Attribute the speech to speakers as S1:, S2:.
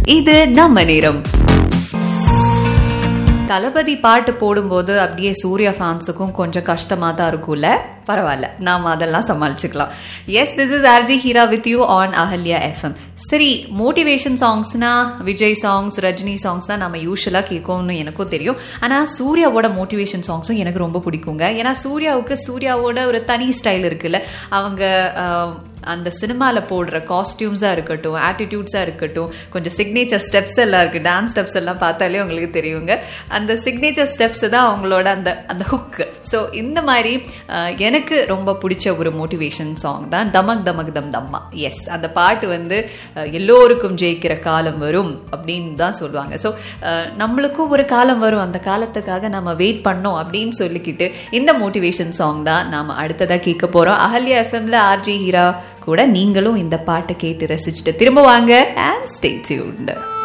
S1: இது நம்ம நேரம் தளபதி பாட்டு போடும்போது அப்படியே சூர்யா ஃபேன்ஸுக்கும் கொஞ்சம் கஷ்டமா தான் இருக்கும்ல பரவாயில்ல நாம அதெல்லாம் சமாளிச்சுக்கலாம் yes this is RJ Heera with you on Ahalya FM சரி மோட்டிவேஷன் சாங்ஸ்னா விஜய் சாங்ஸ் ரஜினி சாங்ஸ் தான் நம்ம யூஸ்வலாக கேட்கும்னு எனக்கும் தெரியும் ஆனால் சூர்யாவோட மோட்டிவேஷன் சாங்ஸும் எனக்கு ரொம்ப பிடிக்குங்க ஏன்னா சூர்யாவுக்கு சூர்யாவோட ஒரு தனி ஸ்டைல் இருக்குல்ல அவங்க ஆஹ், அந்த சினிமாவில் போடுற காஸ்டியூம்ஸாக இருக்கட்டும் ஆட்டிடியூட்ஸாக இருக்கட்டும் கொஞ்சம் சிக்னேச்சர் ஸ்டெப்ஸ் எல்லாம் இருக்குது டான்ஸ் ஸ்டெப்ஸ் எல்லாம் பார்த்தாலே உங்களுக்கு தெரியுங்க அந்த சிக்னேச்சர் ஸ்டெப்ஸ் தான் அவங்களோட அந்த அந்த ஹுக்கு ஸோ இந்த மாதிரி அஹ், எனக்கு ரொம்ப பிடிச்ச ஒரு மோட்டிவேஷன் சாங் தான் தமக் தமக் தம் தம்மா எஸ் அந்த பாட்டு வந்து அஹ், எல்லோருக்கும் ஜெயிக்கிற காலம் வரும் அப்படின்னு தான் சொல்லுவாங்க ஸோ நம்மளுக்கும் ஒரு காலம் வரும் அந்த காலத்துக்காக நம்ம வெயிட் பண்ணோம் அப்படின்னு சொல்லிக்கிட்டு இந்த மோட்டிவேஷன் சாங் தான் நாம அடுத்ததாக கேட்க போகிறோம் அஹல்யா எஃப்எம்ல ஆர்ஜி ஹீரா கூட நீங்களும் இந்த பாட்டை கேட்டு ரசிச்சுட்டு திரும்ப வாங்க அண்ட் ஸ்டே டியூன்ட்